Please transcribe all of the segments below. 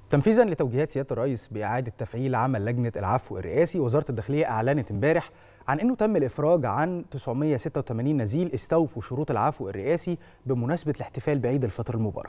تنفيذا لتوجيهات سياده الرئيس باعاده تفعيل عمل لجنه العفو الرئاسي وزاره الداخليه اعلنت امبارح عن انه تم الافراج عن 986 نزيل استوفوا شروط العفو الرئاسي بمناسبه الاحتفال بعيد الفطر المبارك.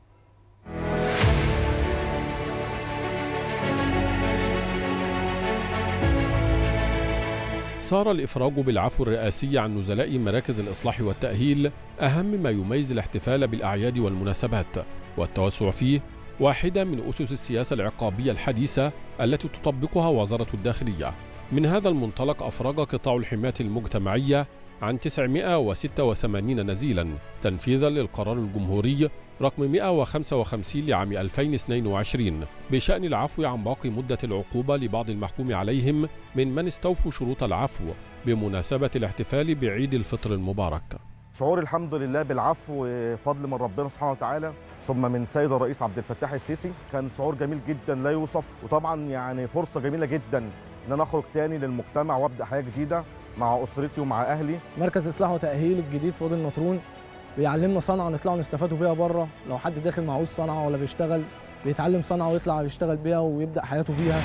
صار الإفراج بالعفو الرئاسي عن نزلاء مراكز الإصلاح والتأهيل أهم ما يميز الاحتفال بالأعياد والمناسبات والتوسع فيه واحدة من أسس السياسة العقابية الحديثة التي تطبقها وزارة الداخلية من هذا المنطلق أفرج قطاع الحماية المجتمعية عن 986 نزيلا تنفيذا للقرار الجمهوري رقم 155 لعام 2022 بشأن العفو عن باقي مدة العقوبة لبعض المحكوم عليهم من من استوفوا شروط العفو بمناسبة الاحتفال بعيد الفطر المبارك شعور الحمد لله بالعفو فضل من ربنا سبحانه وتعالى ثم من سيد الرئيس عبد الفتاح السيسي كان شعور جميل جدا لا يوصف وطبعا يعني فرصه جميله جدا ان انا اخرج تاني للمجتمع وابدا حياه جديده مع اسرتي ومع اهلي مركز اصلاح وتاهيل الجديد في وادي النطرون بيعلمنا صنعه نطلع نستفادوا بيها بره لو حد داخل معهوش صنعه ولا بيشتغل بيتعلم صنعه ويطلع يشتغل بيها ويبدا حياته بيها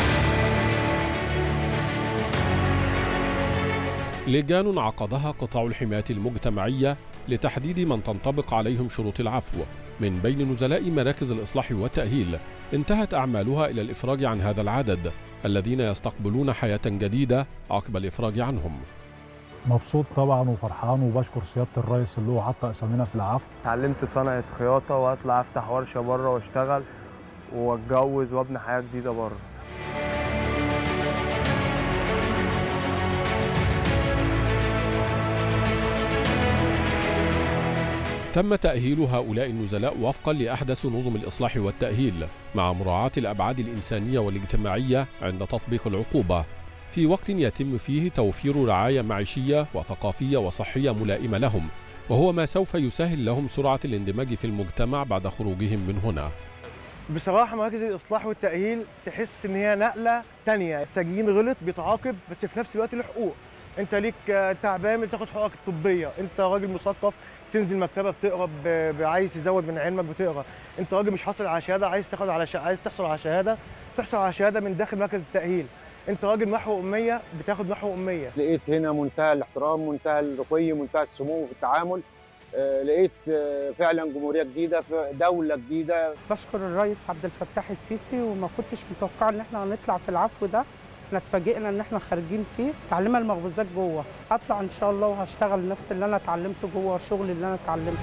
لجان عقدها قطاع الحماية المجتمعية لتحديد من تنطبق عليهم شروط العفو من بين نزلاء مراكز الإصلاح والتأهيل انتهت أعمالها إلى الإفراج عن هذا العدد الذين يستقبلون حياة جديدة عقب الإفراج عنهم مبسوط طبعا وفرحان وبشكر سياده الرئيس اللي هو حط اسامينا في العفو اتعلمت صنعه خياطه واطلع افتح ورشه بره واشتغل واتجوز وابني حياه جديده بره تم تأهيل هؤلاء النزلاء وفقا لأحدث نظم الإصلاح والتأهيل مع مراعاة الأبعاد الإنسانية والاجتماعية عند تطبيق العقوبة في وقت يتم فيه توفير رعاية معيشية وثقافية وصحية ملائمة لهم وهو ما سوف يسهل لهم سرعة الاندماج في المجتمع بعد خروجهم من هنا بصراحة مراكز الإصلاح والتأهيل تحس إن هي نقلة تانية السجين غلط بيتعاقب بس في نفس الوقت له حقوق أنت ليك تعبان بتاخد حقوقك الطبية أنت راجل مثقف تنزل مكتبة بتقرا عايز تزود من علمك بتقرا أنت راجل مش حاصل على شهادة عايز تاخد على ش... عايز تحصل على شهادة تحصل على شهادة من داخل مركز التأهيل انت راجل محو اميه بتاخد محو اميه لقيت هنا منتهى الاحترام منتهى الرقي منتهى السمو في التعامل آه لقيت آه فعلا جمهوريه جديده في دوله جديده بشكر الرئيس عبد الفتاح السيسي وما كنتش متوقعه ان احنا هنطلع في العفو ده احنا اتفاجئنا ان احنا خارجين فيه تعليم المخبوزات جوه هطلع ان شاء الله وهشتغل نفس اللي انا اتعلمته جوه الشغل اللي انا اتعلمته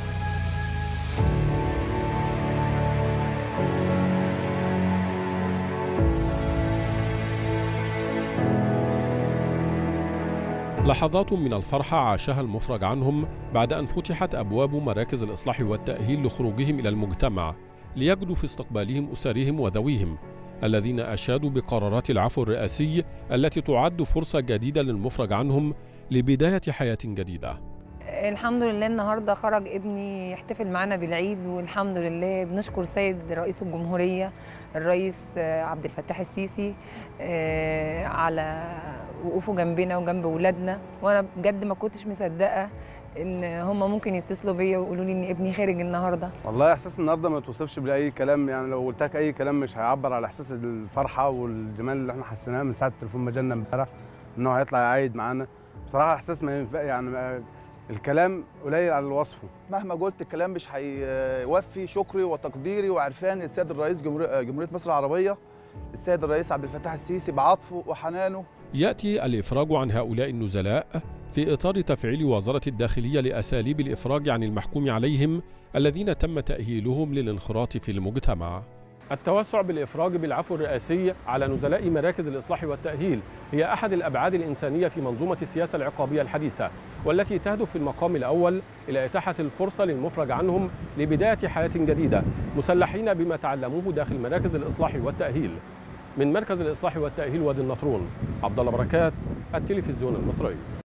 لحظات من الفرحة عاشها المفرج عنهم بعد أن فتحت أبواب مراكز الإصلاح والتأهيل لخروجهم إلى المجتمع ليجدوا في استقبالهم أسرهم وذويهم الذين أشادوا بقرارات العفو الرئاسي التي تعد فرصة جديدة للمفرج عنهم لبداية حياة جديدة الحمد لله النهارده خرج ابني يحتفل معنا بالعيد والحمد لله بنشكر سيد رئيس الجمهوريه الرئيس عبد الفتاح السيسي على وقوفه جنبنا وجنب ولادنا وانا بجد ما كنتش مصدقه ان هم ممكن يتصلوا بيا ويقولوا لي ان ابني خارج النهارده والله احساس النهارده ما توصفش باي كلام يعني لو قلت لك اي كلام مش هيعبر على احساس الفرحه والجمال اللي احنا حسيناه من ساعه التليفون ما جالنا امبارح انه هيطلع يعيد معانا بصراحه احساس ما ينفع يعني الكلام قليل على وصفه مهما قلت الكلام مش هيوفي شكري وتقديري وعرفان للسيد الرئيس جمهوريه مصر العربيه السيد الرئيس عبد الفتاح السيسي بعطفه وحنانه ياتي الافراج عن هؤلاء النزلاء في اطار تفعيل وزاره الداخليه لاساليب الافراج عن المحكوم عليهم الذين تم تاهيلهم للانخراط في المجتمع التوسع بالإفراج بالعفو الرئاسي على نزلاء مراكز الإصلاح والتأهيل هي أحد الأبعاد الإنسانية في منظومة السياسة العقابية الحديثة والتي تهدف في المقام الأول إلى إتاحة الفرصة للمفرج عنهم لبداية حياة جديدة مسلحين بما تعلموه داخل مراكز الإصلاح والتأهيل من مركز الإصلاح والتأهيل وادي النطرون عبد الله بركات التلفزيون المصري